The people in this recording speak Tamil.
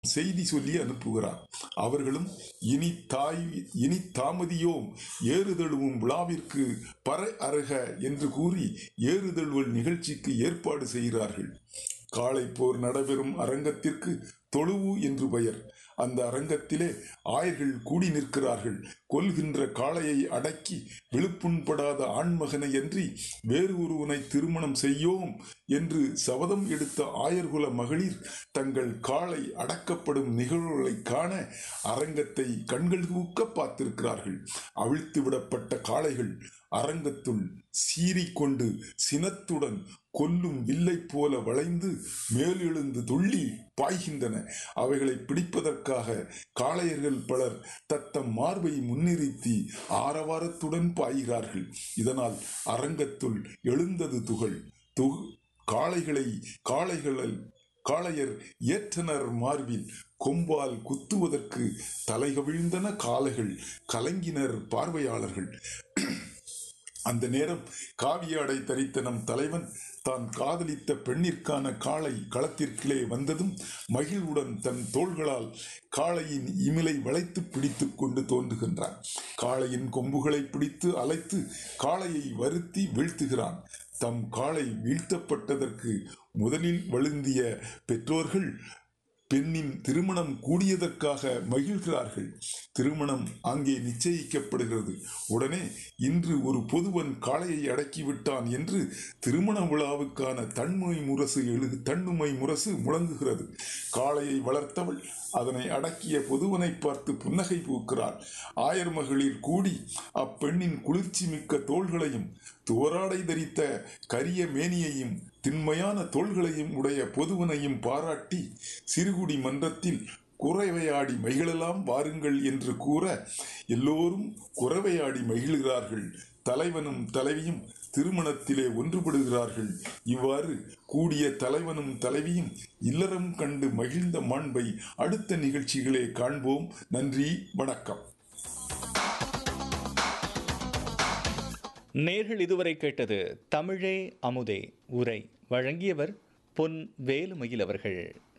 செய்தி சொல்லி அனுப்புகிறார் அவர்களும் இனி தாய் இனி தாமதியோம் ஏறுதழுவும் விழாவிற்கு பறை அருக என்று கூறி ஏறுதழுவல் நிகழ்ச்சிக்கு ஏற்பாடு செய்கிறார்கள் காளை போர் நடைபெறும் அரங்கத்திற்கு தொழுவு என்று பெயர் அந்த அரங்கத்திலே ஆயர்கள் கூடி நிற்கிறார்கள் கொல்கின்ற காளையை அடக்கி விழுப்புண்படாத ஆண்மகனை அன்றி வேறு ஒருவனை திருமணம் செய்யோம் என்று சபதம் எடுத்த ஆயர்குல மகளிர் தங்கள் காளை அடக்கப்படும் நிகழ்வுகளை காண அரங்கத்தை கண்கள் தூக்க பார்த்திருக்கிறார்கள் அவிழ்த்து விடப்பட்ட காளைகள் அரங்கத்துள் சீறிக்கொண்டு சினத்துடன் கொல்லும் வில்லை போல வளைந்து மேலெழுந்து துள்ளி பாய்கின்றன அவைகளை பிடிப்பதற்காக காளையர்கள் பலர் தத்தம் மார்பை முன்னிறுத்தி ஆரவாரத்துடன் பாய்கிறார்கள் இதனால் அரங்கத்துள் எழுந்தது துகள் துகு காளைகளை காளைகளில் காளையர் ஏற்றனர் மார்பில் கொம்பால் குத்துவதற்கு தலைகவிழ்ந்தன காளைகள் கலங்கினர் பார்வையாளர்கள் அந்த நேரம் காவியாடை தரித்த நம் தலைவன் தான் காதலித்த பெண்ணிற்கான காளை களத்திற்கிலே வந்ததும் மகிழ்வுடன் தன் தோள்களால் காளையின் இமிலை வளைத்து பிடித்து கொண்டு தோன்றுகின்றான் காளையின் கொம்புகளை பிடித்து அலைத்து காளையை வருத்தி வீழ்த்துகிறான் தம் காளை வீழ்த்தப்பட்டதற்கு முதலில் வழுந்திய பெற்றோர்கள் பெண்ணின் திருமணம் கூடியதற்காக மகிழ்கிறார்கள் திருமணம் அங்கே நிச்சயிக்கப்படுகிறது உடனே இன்று ஒரு பொதுவன் காளையை அடக்கிவிட்டான் என்று திருமண விழாவுக்கான தன்மை முரசு எழு தன்னுமை முரசு முழங்குகிறது காளையை வளர்த்தவள் அதனை அடக்கிய பொதுவனை பார்த்து புன்னகை பூக்கிறாள் ஆயர் மகளிர் கூடி அப்பெண்ணின் குளிர்ச்சி மிக்க தோள்களையும் துவராடை தரித்த கரிய மேனியையும் திண்மையான தோள்களையும் உடைய பொதுவனையும் பாராட்டி சிறுகுடி மன்றத்தில் குறைவையாடி மகிழலாம் வாருங்கள் என்று கூற எல்லோரும் குறைவையாடி மகிழ்கிறார்கள் தலைவனும் தலைவியும் திருமணத்திலே ஒன்றுபடுகிறார்கள் இவ்வாறு கூடிய தலைவனும் தலைவியும் இல்லறம் கண்டு மகிழ்ந்த மாண்பை அடுத்த நிகழ்ச்சிகளே காண்போம் நன்றி வணக்கம் நேர்கள் இதுவரை கேட்டது தமிழே அமுதே உரை வழங்கியவர் பொன் வேலுமயில் அவர்கள்